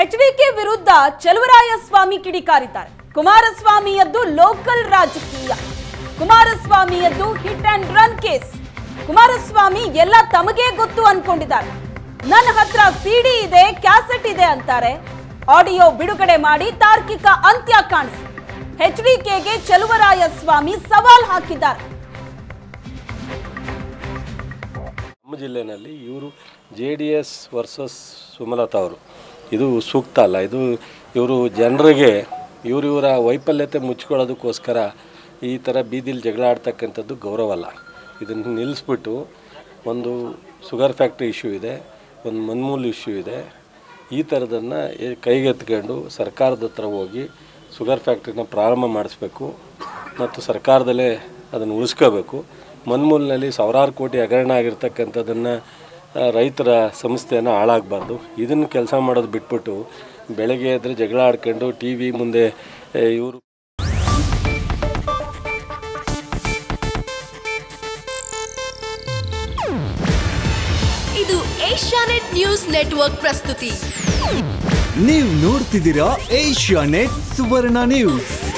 HDK ವಿರುದ್ಧ ಚಲುವರಾಯಸ್ವಾಮಿ ಕಿಡಿಕಾರಿದ್ದಾರೆ ಕುಮಾರಸ್ವಾಮಿಯದ್ದು ಲೋಕಲ್ ರಾಜಕೀಯ ಕುಮಾರಸ್ವಾಮಿಯದ್ದು hit and run case Kumaraswamy ಎಲ್ಲ ತಮಗೇ ಗೊತ್ತು ಅನ್ಕೊಂಡಿದ್ದಾರೆ ನನ್ನ ಹತ್ರ ಸಿಡಿ ಇದೆ ಕ್ಯಾಸೆಟ್ ಇದೆ ಅಂತಾರೆ ಆಡಿಯೋ ಬಿಡುಗಡೆ ಮಾಡಿ ತಾರ್ಕಿಕ ಅಂತ್ಯ ಕಾಣಿಸಿ ಎಚ್ಡಿಕೆಗೆ ಚಲುವರಾಯಸ್ವಾಮಿ ಸವಾಲ್ ಹಾಕಿದ್ದಾರೆ ನಮ್ಮ ಜಿಲ್ಲೆಯಲ್ಲಿ ಇವರು J D S versus Sumalatha ಅವರು ಇದು ಸೂಕ್ತ ಅಲ್ಲ ಇದು ಇವರು ಜನರಿಗೆ ಇವರು ಇವರ ವೈಫಲ್ಯತೆ ಮುಚ್ಕೊಳ್ಳೋದಕ್ಕೋಸ್ಕರ ಈ ಥರ ಬೀದಿಲಿ ಜಗಳ ಆಡ್ತಕ್ಕಂಥದ್ದು ಗೌರವ ಅಲ್ಲ ಇದನ್ನು ನಿಲ್ಲಿಸ್ಬಿಟ್ಟು ಒಂದು ಶುಗರ್ ಫ್ಯಾಕ್ಟ್ರಿ ಇಶ್ಯೂ ಇದೆ ಒಂದು ಮನ್ಮೂಲ್ ಇಶ್ಯೂ ಇದೆ ಈ ಥರದನ್ನು ಕೈಗೆತ್ಕೊಂಡು ಸರ್ಕಾರದ ಹತ್ರ ಹೋಗಿ ಶುಗರ್ ಫ್ಯಾಕ್ಟ್ರಿನ ಪ್ರಾರಂಭ ಮಾಡಿಸ್ಬೇಕು ಮತ್ತು ಸರ್ಕಾರದಲ್ಲೇ ಅದನ್ನು ಉಳಿಸ್ಕೋಬೇಕು ಮನ್ಮೂಲಿನಲ್ಲಿ ಸಾವಿರಾರು ಕೋಟಿ ಹಗರಣ ಆಗಿರ್ತಕ್ಕಂಥದ್ದನ್ನು ಆ, ರೈತರ ಸಂಸ್ಥೆಯನ್ನು ಹಾಳಾಗಬಾರ್ದು ಇದನ್ನು ಕೆಲಸ ಮಾಡೋದು ಬಿಟ್ಬಿಟ್ಟು ಬೆಳಗ್ಗೆ ಎದ್ರೆ ಜಗಳ ಆಡ್ಕೊಂಡು ಟಿ ವಿ ಮುಂದೆ ಇವರು ಇದು ಏಷ್ಯಾನೆಟ್ ನ್ಯೂಸ್ ನೆಟ್ವರ್ಕ್ ಪ್ರಸ್ತುತಿ ನೀವು ನೋಡ್ತಿದ್ದೀರಾ ಏಷ್ಯಾ ನೆಟ್ ಸುವರ್ಣ ನ್ಯೂಸ್